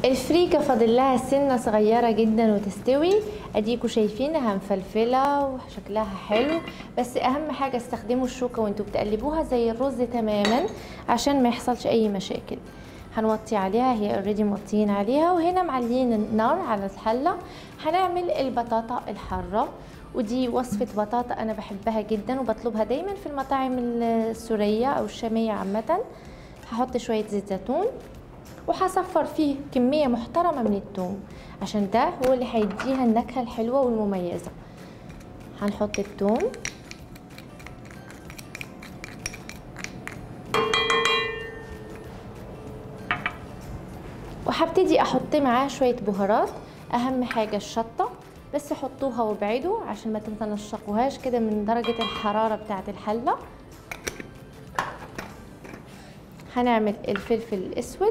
الفريكة فاضل لها سنة صغيرة جدا وتستوي اديكوا شايفينها مفلفلة وشكلها حلو بس اهم حاجة استخدموا الشوكة وانتوا بتقلبوها زي الرز تماما عشان ما يحصلش اي مشاكل هنوطي عليها هي اوريدي موطيين عليها وهنا معلين النار على الحلة هنعمل البطاطا الحارة ودي وصفة بطاطا أنا بحبها جدا وبطلبها دايما في المطاعم السورية أو الشامية عامة هحط شوية زيت زيتون وهصفر فيه كمية محترمة من الثوم عشان ده هو اللي هيديها النكهة الحلوة والمميزة هنحط الثوم وهبتدي احط معاه شوية بهارات اهم حاجة الشطة بس حطوها وابعدوا عشان ما تتنشقوهاش كده من درجة الحرارة بتاعة الحلة هنعمل الفلفل الاسود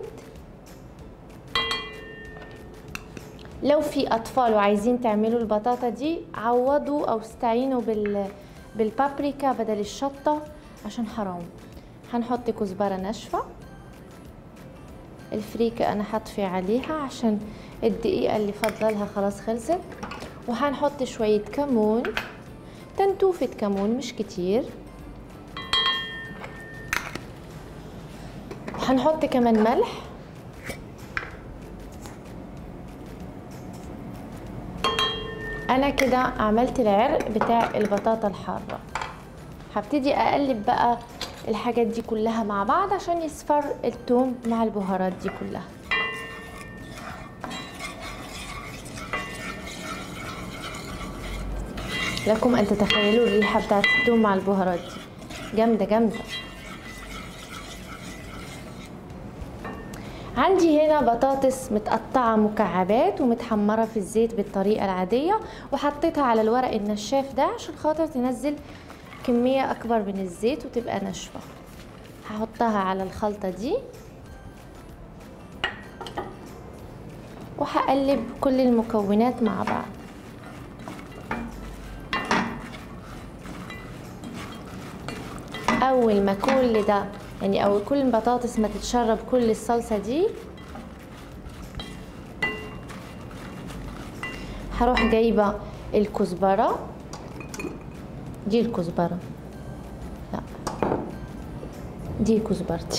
لو في اطفال وعايزين تعملوا البطاطا دي عوضوا او استعينوا بال بالبابريكا بدل الشطه عشان حرام هنحط كزبره ناشفه الفريكه انا هطفي عليها عشان الدقيقه اللي فضلها خلاص خلصت وهنحط شويه كمون تنتوفه كمون مش كتير وهنحط كمان ملح انا كده عملت العرق بتاع البطاطا الحاره هبتدي اقلب بقى الحاجات دي كلها مع بعض عشان يصفر التوم مع البهارات دي كلها لكم ان تتخيلوا الريحه بتاعت التوم مع البهارات دي جامده جامده عندي هنا بطاطس متقطعة مكعبات ومتحمرة في الزيت بالطريقة العادية وحطيتها على الورق النشاف ده عشان خاطر تنزل كمية أكبر من الزيت وتبقى ناشفة هحطها على الخلطة دي وهقلب كل المكونات مع بعض أول ما كل ده يعني او كل البطاطس ما تتشرب كل الصلصة دي هروح جايبة الكزبرة دي الكزبرة لا دي كزبرتي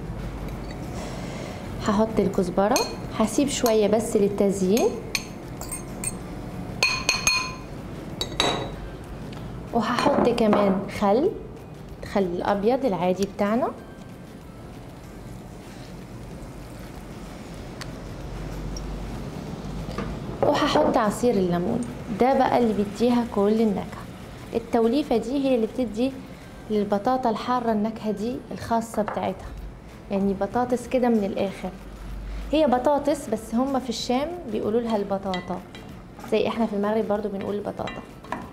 هحط الكزبرة هسيب شوية بس للتزيين وهحط كمان خل الخل الابيض العادي بتاعنا وهحط عصير الليمون ده بقى اللي بيديها كل النكهه التوليفه دي هي اللي بتدي للبطاطا الحاره النكهه دي الخاصه بتاعتها يعني بطاطس كده من الاخر هي بطاطس بس هم في الشام بيقولوا لها البطاطا زي احنا في المغرب برضو بنقول البطاطا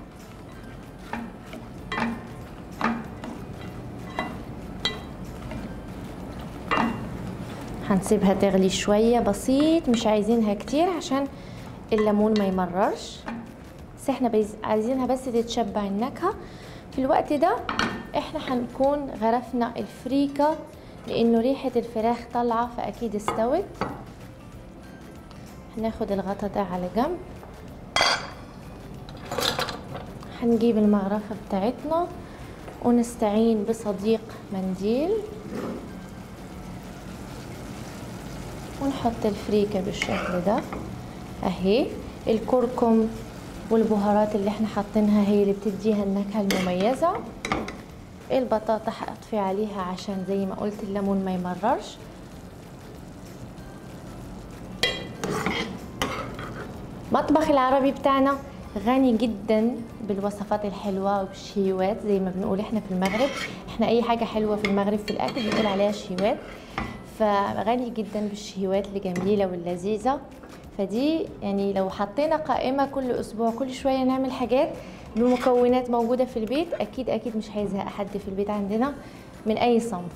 هنسيبها تغلي شوية بسيط مش عايزينها كتير عشان الليمون ما يمررش بس احنا عايزينها بس تتشبع النكهة في الوقت ده احنا هنكون غرفنا الفريكة لانه ريحة الفراخ طالعة فاكيد استوت هناخد الغطا ده على جنب هنجيب المغرفة بتاعتنا ونستعين بصديق منديل ونحط الفريكة بالشكل ده اهي الكركم والبهارات اللي احنا حاطينها هي اللي بتديها النكهة المميزة البطاطا هطفي عليها عشان زي ما قلت الليمون ما يمررش مطبخ العربي بتاعنا غني جدا بالوصفات الحلوة وبالشهيوات زي ما بنقول احنا في المغرب احنا اي حاجة حلوة في المغرب في الاكل بنقول عليها شهيوات فغني جدا بالشهيوات الجميله واللذيذه فدي يعني لو حطينا قائمه كل اسبوع كل شويه نعمل حاجات بمكونات موجوده في البيت اكيد اكيد مش هيزهق حد في البيت عندنا من اي صنف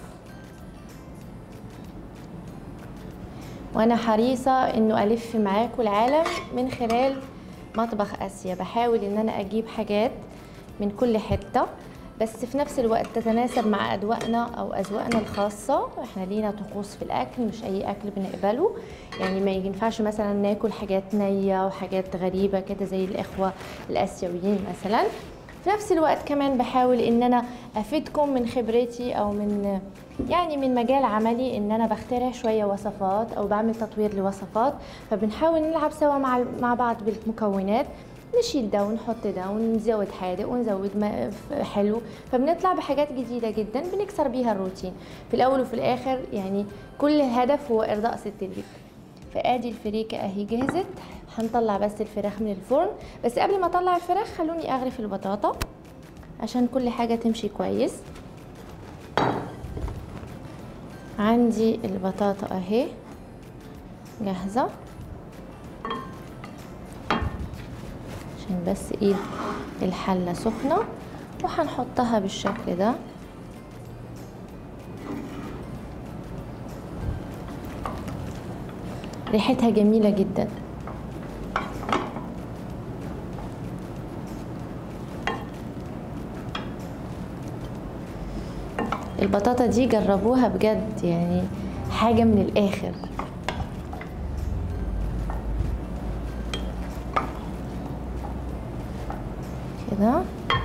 وانا حريصه انه الف معاكم العالم من خلال مطبخ اسيا بحاول ان انا اجيب حاجات من كل حته بس في نفس الوقت تتناسب مع اذواقنا او اذواقنا الخاصه احنا لينا طقوس في الاكل مش اي اكل بنقبله يعني ما ينفعش مثلا ناكل حاجات نيه وحاجات غريبه كده زي الاخوه الاسيويين مثلا في نفس الوقت كمان بحاول ان انا افيدكم من خبرتي او من يعني من مجال عملي ان انا بخترع شويه وصفات او بعمل تطوير لوصفات فبنحاول نلعب سوا مع مع بعض بالمكونات نشيل ده ونحط ده ونزود حادق ونزود ما- ف- حلو فبنطلع بحاجات جديده جدا بنكسر بيها الروتين في الاول وفي الاخر يعني كل الهدف هو ارضاء ست البيت فادي الفريكه اهي جهزت هنطلع بس الفراخ من الفرن بس قبل ما اطلع الفراخ خلوني اغرف البطاطا عشان كل حاجه تمشي كويس عندي البطاطا اهي جاهزه عشان بس ايه الحله سخنه وهنحطها بالشكل ده ريحتها جميله جدا البطاطا دي جربوها بجد يعني حاجه من الاخر كده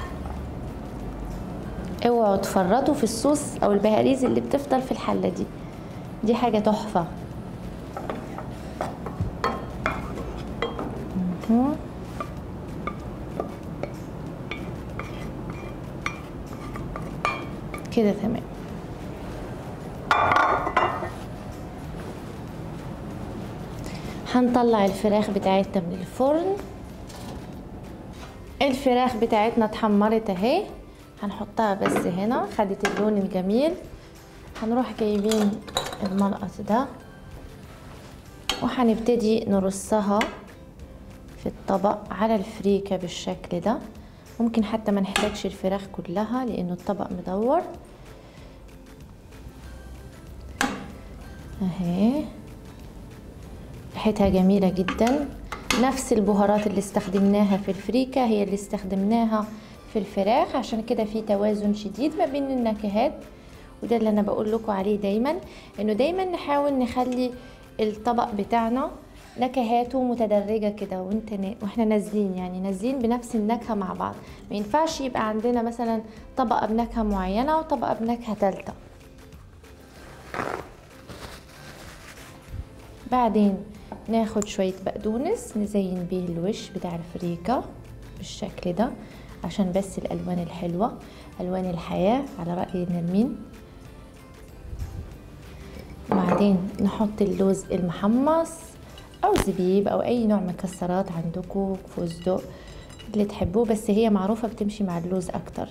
اوعوا تفرطوا في الصوص او البهاريز اللي بتفضل في الحله دي دي حاجه تحفه مهم. كده تمام هنطلع الفراخ بتاعتنا من الفرن الفراخ بتاعتنا اتحمرت اهي هنحطها بس هنا خدت اللون الجميل هنروح جايبين الملقط ده وهنبتدي نرصها في الطبق على الفريكة بالشكل ده ممكن حتى ما نحتاجش الفراخ كلها لانه الطبق مدور اهي ريحتها جميلة جدا نفس البهارات اللي استخدمناها في الفريكة هي اللي استخدمناها في الفراخ عشان كده في توازن شديد ما بين النكهات وده اللي انا بقول لكم عليه دايما انه دايما نحاول نخلي الطبق بتاعنا نكهاته متدرجة كده وانت نا... واحنا نازلين يعني نازلين بنفس النكهة مع بعض ما ينفعش يبقى عندنا مثلا طبقة بنكهة معينة وطبقة بنكهة تالتة بعدين ناخد شوية بقدونس نزين بيه الوش بتاع الفريكة بالشكل ده عشان بس الألوان الحلوة ألوان الحياة على رأي نرمين وبعدين نحط اللوز المحمص أو زبيب أو أي نوع مكسرات عندكم فستق اللي تحبوه بس هي معروفة بتمشي مع اللوز أكتر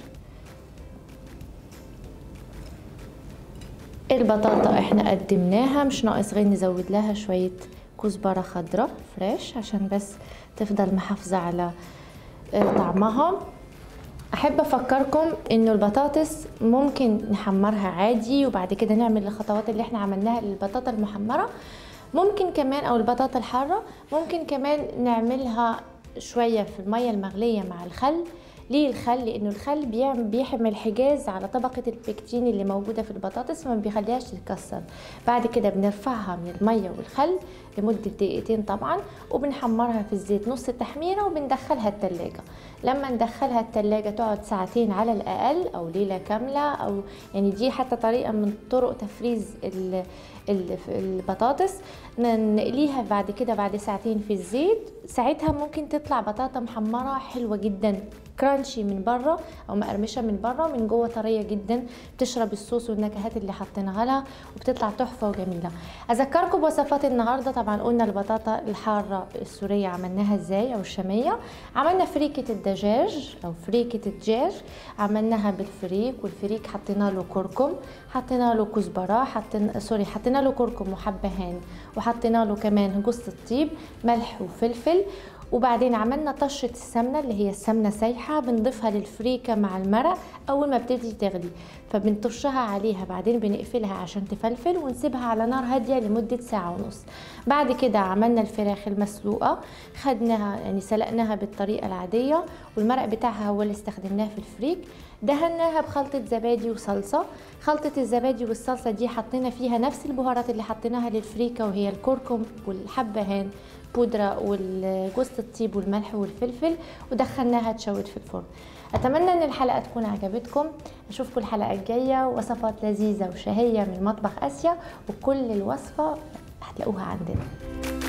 البطاطا احنا قدمناها مش ناقص غير نزود لها شوية كزبرة خضراء فريش عشان بس تفضل محافظة على طعمها احب افكركم انه البطاطس ممكن نحمرها عادي وبعد كده نعمل الخطوات اللي احنا عملناها للبطاطا المحمره ممكن كمان او البطاطا الحاره ممكن كمان نعملها شويه في الميه المغليه مع الخل ليه الخل لانه الخل بيعمل بيحمل حجاز على طبقه البكتين اللي موجوده في البطاطس فما بيخليهاش تتكسر بعد كده بنرفعها من الميه والخل لمده دقيقتين طبعا وبنحمرها في الزيت نص تحميره وبندخلها التلاجة لما ندخلها التلاجة تقعد ساعتين على الاقل او ليله كامله او يعني دي حتى طريقه من طرق تفريز ال البطاطس نقليها بعد كده بعد ساعتين في الزيت ساعتها ممكن تطلع بطاطا محمره حلوه جدا كرانشي من بره او مقرمشه من بره ومن جوه طريه جدا بتشرب الصوص والنكهات اللي حطيناها لها وبتطلع تحفه وجميله اذكركم بوصفات النهارده طبعا قلنا البطاطا الحاره السوريه عملناها ازاي او الشاميه عملنا فريكه الدجاج او فريكه الدجاج عملناها بالفريك والفريك حطينا له كركم حطينا له كزبره حطينا سوري حطينا له كركم وحبهان وحطينا له كمان جوز الطيب ملح وفلفل وبعدين عملنا طشة السمنة اللي هي السمنة سايحة بنضيفها للفريكة مع المرق أول ما بتبتدي تغلي فبنطشها عليها بعدين بنقفلها عشان تفلفل ونسيبها على نار هادية لمدة ساعة ونص بعد كده عملنا الفراخ المسلوقة خدناها يعني سلقناها بالطريقة العادية والمرق بتاعها هو اللي استخدمناه في الفريك دهناها بخلطة زبادي وصلصة خلطة الزبادي والصلصة دي حطينا فيها نفس البهارات اللي حطيناها للفريكة وهي الكركم والحبهان بودرة والجوز الطيب والملح والفلفل ودخلناها تشوت في الفرن اتمنى ان الحلقه تكون عجبتكم اشوفكم الحلقه الجايه وصفات لذيذه وشهيه من مطبخ اسيا وكل الوصفه هتلاقوها عندنا